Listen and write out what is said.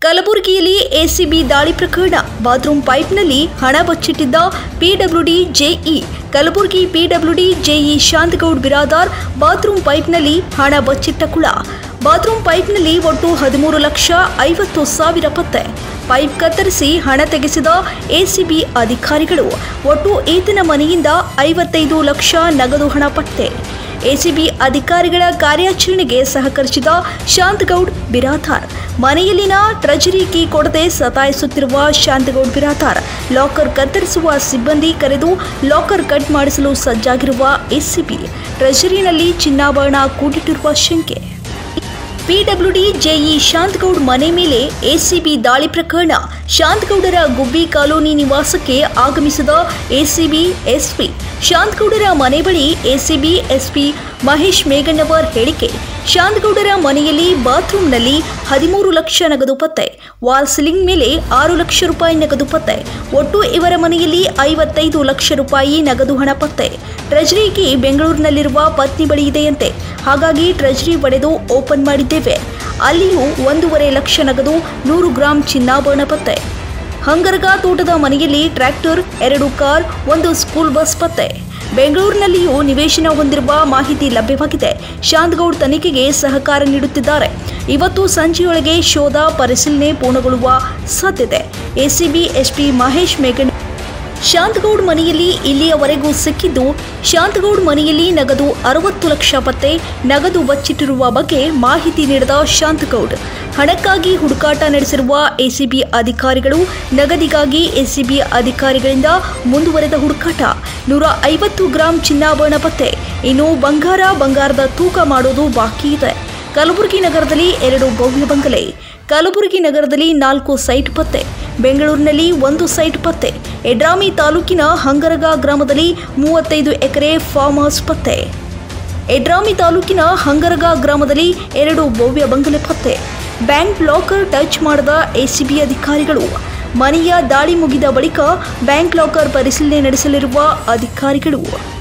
ಕಲಬುರಗಿಯಲ್ಲಿ ಎಸಿಬಿ ದಾಳಿ ಪ್ರಕರಣ ಬಾತ್ರೂಮ್ ಪೈಪ್ನಲ್ಲಿ ಹಣ ಬಚ್ಚಿಟ್ಟಿದ್ದ P W D J E Kalaburagi P W D J E Shantagoud Biradar bathroom ಪೈಪ್ನಲ್ಲಿ ಹಣ ಬಚ್ಚಿಟ್ಟ ಕುಳ ಬಾತ್ರೂಮ್ ಪೈಪ್ನಲ್ಲಿ ಒಟ್ಟು ಹದಿಮೂರು ಲಕ್ಷ ಐವತ್ತು ಸಾವಿರ ಪತ್ತೆ ಪೈಪ್ ಕತ್ತರಿಸಿ ಹಣ ತೆಗೆಸಿದ ಎಸಿಬಿ ಅಧಿಕಾರಿಗಳು ಒಟ್ಟು ಈತನ ಮನೆಯಿಂದ ಐವತ್ತೈದು ಲಕ್ಷ ನಗದು ಹಣ ಪತ್ತೆ ಎಸಿಬಿ ಅಧಿಕಾರಿಗಳ ಕಾರ್ಯಾಚರಣೆಗೆ ಸಹಕರಿಸಿದ ಶಾಂತಗೌಡ್ ಬಿರಾದಾರ್ ಮನೆಯಲ್ಲಿನ ಟ್ರೆಜರಿ ಕೀ ಕೊಡದೆ ಸತಾಯಿಸುತ್ತಿರುವ ಶಾಂತಗೌಡ್ ಬಿರಾದಾರ್ ಲಾಕರ್ ಕತ್ತರಿಸುವ ಸಿಬ್ಬಂದಿ ಕರೆದು ಲಾಕರ್ ಕಟ್ ಮಾಡಿಸಲು ಸಜ್ಜಾಗಿರುವ ಎಸಿಬಿ ಟ್ರೆಜರಿನಲ್ಲಿ ಚಿನ್ನಾಭರಣ ಕೂಡಿಟ್ಟಿರುವ ಶಂಕೆ ಪಿಡಬ್ಲ್ಯೂಡಿ ಜೆಇ ಶಾಂತಗೌಡ್ ಮನೆ ಮೇಲೆ ಎಸಿಬಿ ದಾಳಿ ಪ್ರಕರಣ ಶಾಂತಗೌಡರ ಗುಬ್ಬಿ ಕಾಲೋನಿ ನಿವಾಸಕ್ಕೆ ಆಗಮಿಸಿದ ಎಸಿಬಿ ಎಸ್ಪಿ ಶಾಂತಗೌಡರ ಮನೆ ಬಳಿ ಎಸಿಬಿ ಎಸ್ಪಿ ಮಹೇಶ್ ಮೇಘಣ್ಣವರ್ ಹೇಳಿಕೆ ಶಾಂತಗೌಡರ ಮನೆಯಲ್ಲಿ ಬಾತ್ರೂಮ್ನಲ್ಲಿ ಹದಿಮೂರು ಲಕ್ಷ ನಗದು ಪತ್ತೆ ವಾಲ್ ಸೀಲಿಂಗ್ ಮೇಲೆ ಆರು ಲಕ್ಷ ರೂಪಾಯಿ ನಗದು ಪತ್ತೆ ಒಟ್ಟು ಇವರ ಮನೆಯಲ್ಲಿ ಐವತ್ತೈದು ಲಕ್ಷ ರೂಪಾಯಿ ನಗದು ಹಣ ಪತ್ತೆ ಟ್ರೆಜರಿ ಕೀ ಬೆಂಗಳೂರಿನಲ್ಲಿರುವ ಪತ್ನಿ ಬಳಿ ಇದೆಯಂತೆ ಹಾಗಾಗಿ ಟ್ರೆಜರಿ ಒಡೆದು ಓಪನ್ ಮಾಡಿದ್ದೇವೆ ಅಲ್ಲಿಯೂ ಒಂದೂವರೆ ಲಕ್ಷ ನಗದು ನೂರು ಗ್ರಾಂ ಚಿನ್ನಾಭರಣ ಪತ್ತೆ ಹಂಗರಗ ತೋಟದ ಮನೆಯಲ್ಲಿ ಟ್ರ್ಯಾಕ್ಟರ್ ಎರಡು ಕಾರ್ ಒಂದು ಸ್ಕೂಲ್ ಬಸ್ ಪತ್ತೆ ಬೆಂಗಳೂರಿನಲ್ಲಿಯೂ ನಿವೇಶನ ಹೊಂದಿರುವ ಮಾಹಿತಿ ಲಭ್ಯವಾಗಿದೆ ಶಾಂತಗೌಡ್ ತನಿಖೆಗೆ ಸಹಕಾರ ನೀಡುತ್ತಿದ್ದಾರೆ ಇವತ್ತು ಸಂಜೆಯೊಳಗೆ ಶೋಧ ಪರಿಶೀಲನೆ ಪೂರ್ಣಗೊಳ್ಳುವ ಸಾಧ್ಯತೆ ಎಸಿಬಿ ಎಸ್ಪಿ ಮಹೇಶ್ ಮೇಘಣ್ಣ ಶಾಂತಗೌಡ್ ಮನೆಯಲ್ಲಿ ಇಲ್ಲಿಯವರೆಗೂ ಸಿಕ್ಕಿದ್ದು ಶಾಂತಗೌಡ್ ಮನೆಯಲ್ಲಿ ನಗದು ಅರವತ್ತು ಲಕ್ಷ ಪತ್ತೆ ನಗದು ಬಚ್ಚಿಟ್ಟಿರುವ ಬಗ್ಗೆ ಮಾಹಿತಿ ನೀಡಿದ ಶಾಂತಗೌಡ್ ಹಣಕ್ಕಾಗಿ ಹುಡುಕಾಟ ನಡೆಸಿರುವ ಎಸಿಬಿ ಅಧಿಕಾರಿಗಳು ನಗದಿಗಾಗಿ ಎಸಿಬಿ ಅಧಿಕಾರಿಗಳಿಂದ ಮುಂದುವರೆದ ಹುಡುಕಾಟ ನೂರ ಐವತ್ತು ಗ್ರಾಂ ಚಿನ್ನಾಭರಣ ಪತ್ತೆ ಇನ್ನು ಬಂಗಾರ ಬಂಗಾರದ ತೂಕ ಮಾಡೋದು ಬಾಕಿ ಇದೆ ಕಲಬುರಗಿ ನಗರದಲ್ಲಿ ಎರಡು ಭವ್ಯ ಬಂಗಲೆ ಕಲಬುರಗಿ ನಗರದಲ್ಲಿ ನಾಲ್ಕು ಸೈಟ್ ಪತ್ತೆ ಬೆಂಗಳೂರಿನಲ್ಲಿ ಒಂದು ಸೈಟ್ ಪತ್ತೆ ಎಡ್ರಾಮಿ ತಾಲೂಕಿನ ಹಂಗರಗ ಗ್ರಾಮದಲ್ಲಿ ಮೂವತ್ತೈದು ಎಕರೆ ಫಾರ್ಮ್ ಹೌಸ್ ಪತ್ತೆ ಎಡ್ರಾಮಿ ತಾಲೂಕಿನ ಹಂಗರಗ ಗ್ರಾಮದಲ್ಲಿ ಎರಡು ಭವ್ಯ ಬಂಗಲೆ ಪತ್ತೆ ಬ್ಯಾಂಕ್ ಲಾಕರ್ ಟಚ್ ಮಾಡದ ಎಸಿಬಿ ಅಧಿಕಾರಿಗಳು ಮನೆಯ ದಾಳಿ ಮುಗಿದ ಬಳಿಕ ಬ್ಯಾಂಕ್ ಲಾಕರ್ ಪರಿಶೀಲನೆ ನಡೆಸಲಿರುವ ಅಧಿಕಾರಿಗಳು